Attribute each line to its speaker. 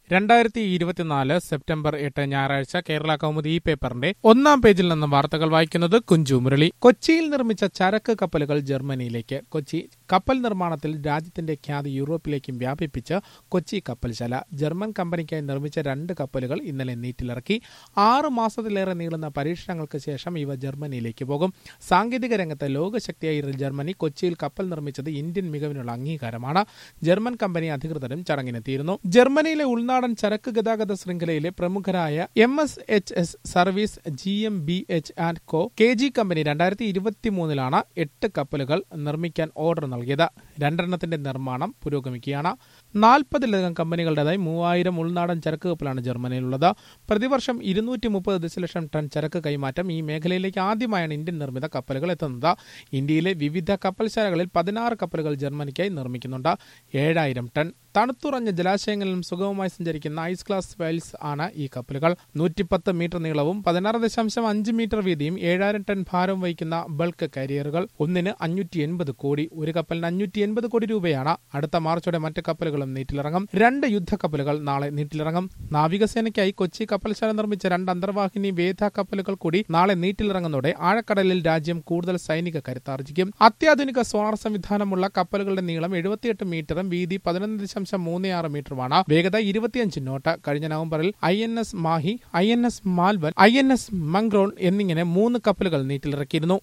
Speaker 1: രണ്ടായിരത്തി ഇരുപത്തിനാല് സെപ്റ്റംബർ എട്ട് ഞായറാഴ്ച കേരള കൗമുദി ഈ പേപ്പറിന്റെ ഒന്നാം പേജിൽ നിന്ന് വാർത്തകൾ വായിക്കുന്നത് കുഞ്ചു മുരളി കൊച്ചിയിൽ നിർമ്മിച്ച ചരക്ക് കപ്പലുകൾ ജർമ്മനിയിലേക്ക് കൊച്ചി കപ്പൽ നിർമ്മാണത്തിൽ രാജ്യത്തിന്റെ ഖ്യാതി യൂറോപ്പിലേക്കും വ്യാപിപ്പിച്ച് കൊച്ചി കപ്പൽശാല ജർമ്മൻ കമ്പനിക്കായി നിർമ്മിച്ച രണ്ട് കപ്പലുകൾ ഇന്നലെ നീറ്റിലിറക്കി ആറ് മാസത്തിലേറെ നീളുന്ന പരീക്ഷണങ്ങൾക്ക് ശേഷം ഇവ ജർമ്മനിയിലേക്ക് പോകും സാങ്കേതിക രംഗത്ത് ലോകശക്തിയായ ജർമ്മനി കൊച്ചിയിൽ കപ്പൽ നിർമ്മിച്ചത് ഇന്ത്യൻ മികവിനുള്ള അംഗീകാരമാണ് ജർമ്മൻ കമ്പനി അധികൃതരും ചടങ്ങിനെത്തിയിരുന്നു ജർമ്മനിയിലെ ഉൾനാടൻ ചരക്ക് ഗതാഗത ശൃംഖലയിലെ പ്രമുഖരായ M S H S service G M B H and co K G company രണ്ടായിരത്തി ഇരുപത്തിമൂന്നിലാണ് എട്ട് കപ്പലുകൾ നിർമ്മിക്കാൻ ഓർഡർ നൽകിയത് രണ്ടെണ്ണത്തിന്റെ നിർമ്മാണം പുരോഗമിക്കുകയാണ് നാൽപ്പതിലധികം കമ്പനികളുടേതായി മൂവായിരം ഉൾനാടൻ ചരക്ക് കപ്പലാണ് ജർമ്മനിയിലുള്ളത് പ്രതിവർഷം ഇരുന്നൂറ്റി മുപ്പത് ദശലക്ഷം ടൺ ചരക്ക് കൈമാറ്റം ഈ മേഖലയിലേക്ക് ആദ്യമായാണ് ഇന്ത്യൻ നിർമ്മിത കപ്പലുകൾ എത്തുന്നത് ഇന്ത്യയിലെ വിവിധ കപ്പൽശാലകളിൽ പതിനാറ് കപ്പലുകൾ ജർമ്മനിക്കായി നിർമ്മിക്കുന്നുണ്ട് ഏഴായിരം ടൺ തണുത്തുറഞ്ഞ ജലാശയങ്ങളിലും സുഗമമായി സഞ്ചരിക്കുന്ന ഐസ് ക്ലാസ് വെയിൽസ് ആണ് ഈ കപ്പലുകൾ നൂറ്റിപ്പത്ത് മീറ്റർ നീളവും പതിനാറ് ദശാംശം അഞ്ച് മീറ്റർ വീതിയും ഏഴായിരം ടൺ ഭാരം വഹിക്കുന്ന ബൾക്ക് കാരിയറുകൾ ഒന്നിന് അഞ്ഞൂറ്റി എൺപത് കോടി ഒരു കപ്പലിന് അഞ്ഞൂറ്റി എൺപത് കോടി രൂപയാണ് അടുത്ത മാർച്ചോടെ മറ്റ് കപ്പലുകളും നീറ്റിലിറങ്ങും രണ്ട് യുദ്ധക്കപ്പലുകൾ നാളെ നീറ്റിലിറങ്ങും നാവികസേനയ്ക്കായി കൊച്ചി കപ്പൽശാല നിർമ്മിച്ച രണ്ട് അന്തർവാഹിനി വേധ കപ്പലുകൾ കൂടി നാളെ നീറ്റിലിറങ്ങുന്നതോടെ ആഴക്കടലിൽ രാജ്യം കൂടുതൽ സൈനിക കരുത്താർജിക്കും അത്യാധുനിക സോണാർ സംവിധാനമുള്ള കപ്പലുകളുടെ നീളം എഴുപത്തിയെട്ട് മീറ്ററും വീതി പതിനൊന്ന് ദശാംശം മൂന്ന് ആറ് മീറ്ററുമാണ് വേഗത ഇരുപത്തിയഞ്ച് നോട്ട് കഴിഞ്ഞ നവംബറിൽ I N S Mahe I N S Malvan I N S Mangrol എന്നിങ്ങനെ മൂന്ന് കപ്പലുകൾ നീറ്റിലിറക്കിയിരുന്നു